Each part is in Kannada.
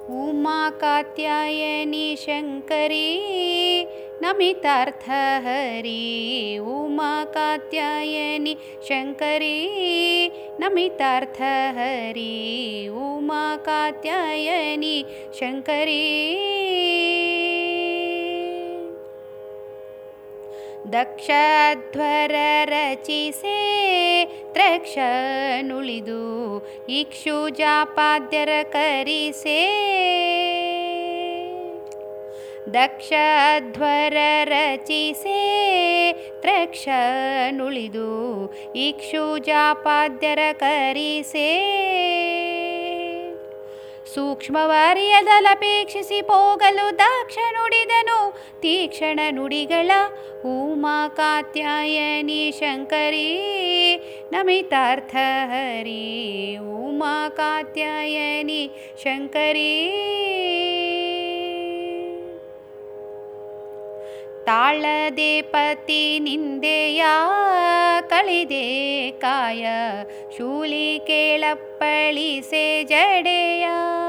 उमा कात्यायनी शङ्करी नमितार्थहरी उमा कात्यायनी शङ्करी नमितार्थहरी उमा कात्यायनी शङ्करी ದಕ್ಷಧ್ವರ ರಚಿಸೆ ತ್ರಕ್ಷನುಳಿದು ಇಕ್ಷುಜಾಪಾದ್ಯರ ಕರಿಸೆ ದಕ್ಷಧ್ವರ ರಚಿಸೆ ತ್ರಕ್ಷನುಳಿದು ಇಕ್ಷುಜಾಪಾದ್ಯರ ಕರಿಸೆ ಸೂಕ್ಷ್ಮವಾರ್ಯದಲಪೇಕ್ಷಿಸಿ ಹೋಗಲು ದಕ್ಷ ನುಡಿದನು ತೀಕ್ಷಣ ನುಡಿಗಳ ಉಮಾ ಕಾತ್ಯಾಯನಿ ಶಂಕರಿ ನಮಿತಾರ್ಥಹರಿ ಉಮಾ ಕಾತ್ಯಾಯನಿ ಶಂಕರಿ ತಾಳದೆ ಪತಿ ನಿಂದೆಯ ಕಳಿದೆ ಕಾಯ ಶೂಲಿ ಕೇಳಪ್ಪಳಿಸೆ ಜಡೆಯ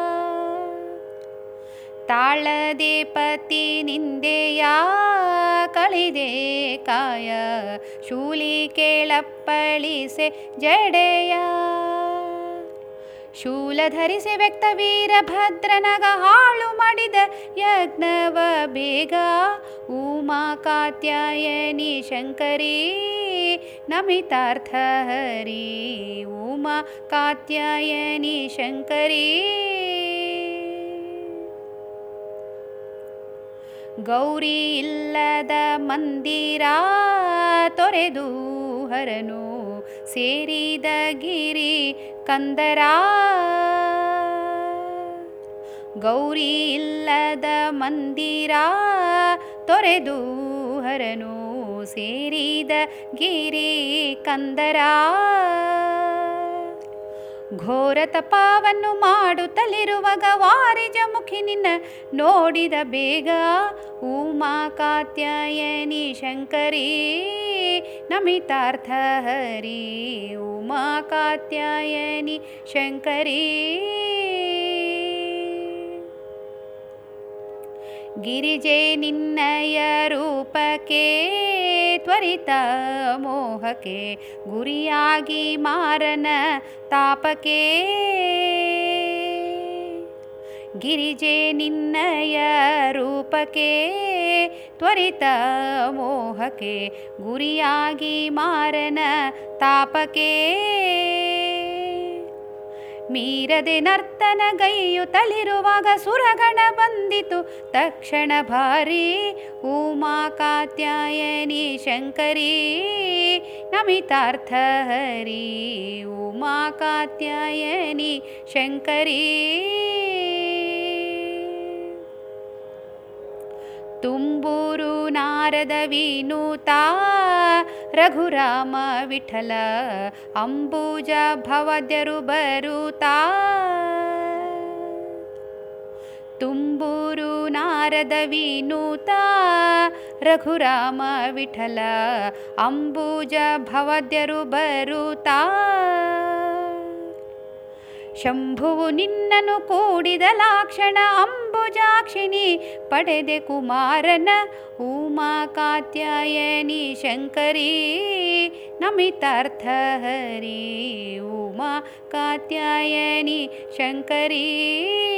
ತಾಳದೆ ಪತಿ ನಿಂದೆಯ ಕಳಿದೆ ಕಾಯ ಶೂಲಿ ಕೇಳಪ್ಪಳಿಸೆ ಜಡೆಯ ಶೂಲ ಧರಿಸಿ ವ್ಯಕ್ತ ವೀರಭದ್ರನಗ ಹಾಳು ಮಾಡಿದ ಯಜ್ಞವ ಬೇಗ ಉಮಾ ಕಾತ್ಯಾಯನಿ ಶಂಕರಿ ನಮಿತಾರ್ಥಹರಿ ಉಮಾ ಕಾತ್ಯಾಯನಿ ಶಂಕರಿ ಗೌರಿ ಇಲ್ಲದ ಮಂದಿರ ತೊರೆದು ಹರನು ಸೇರಿದ ಗಿರಿ ಕಂದರ ಗೌರಿ ಇಲ್ಲದ ಮಂದಿರ ತೊರೆದು ಹರನು ಸೇರಿದ ಗಿರಿ ಕಂದರ ಘೋರ ತಪವನ್ನು ಮಾಡುತ್ತಲಿರುವಾಗ ವಾರಿಜ ಮುಖಿ ನಿನ್ನ ನೋಡಿದ ಬೇಗ ಉಮಾ ಕಾತ್ಯಾಯನಿ ಶಂಕರಿ ನಮಿತಾರ್ಥಹರಿ ಉಮಾ ಕಾತ್ಯಾಯನಿ ಶಂಕರಿ ಗಿರಿಜೆ ನಿನ್ನಯ ರೂಪಕ್ಕೆ ತ್ವರಿತ ಮೋಹಕ್ಕೆ ಗುರಿಯಾಗಿ ಮಾರನ ತಾಪಕ್ಕೆ ಗಿರಿಜೆ ನಿನ್ನಯ ರೂಪಕ್ಕೆ ತ್ವರಿತ ಮೋಹಕ್ಕೆ ಗುರಿಯಾಗಿ ಮಾರನ ತಾಪಕ್ಕೆ ಮೀರದೆ ನರ್ತನ ಗೈಯುತ್ತಲಿರುವಾಗ ಸುರಗಣ ಬಂದಿತು ತಕ್ಷಣ ಭಾರಿ ಉಮಾ ಕಾತ್ಯಾಯನಿ ಶಂಕರಿ ನಮಿತಾರ್ಥಹರಿ ಉಮಾ ಕಾತ್ಯಾಯನಿ ಶಂಕರಿ ತುಂಬೂರು ನಾರದ ವಿನೂತ ರಘುರಾಮ ವಿಠಲ ಅಂಬುಜ ಭವದ್ಯರು ಬರುತ್ತಾ ತುಂಬೂರು ನಾರದ ವಿನೂತ ರಘುರಾಮ ವಿಠಲ ಅಂಬುಜ ಭವದ್ಯರು ಬರುತ್ತಾ ಶಂಭುವು ನಿನ್ನನು ಕೂಡಿದ ಲಾಕ್ಷಣ ಅಂಬುಜಾಕ್ಷಿಣಿ ಪಡೆದೆ ಕುಮಾರನ ಉಮಾ ಕಾತ್ಯಾಯನಿ ಶಂಕರಿ ನಮಿತಾರ್ಥಹರಿ ಉಮಾ ಕಾತ್ಯಾಯನಿ ಶಂಕರಿ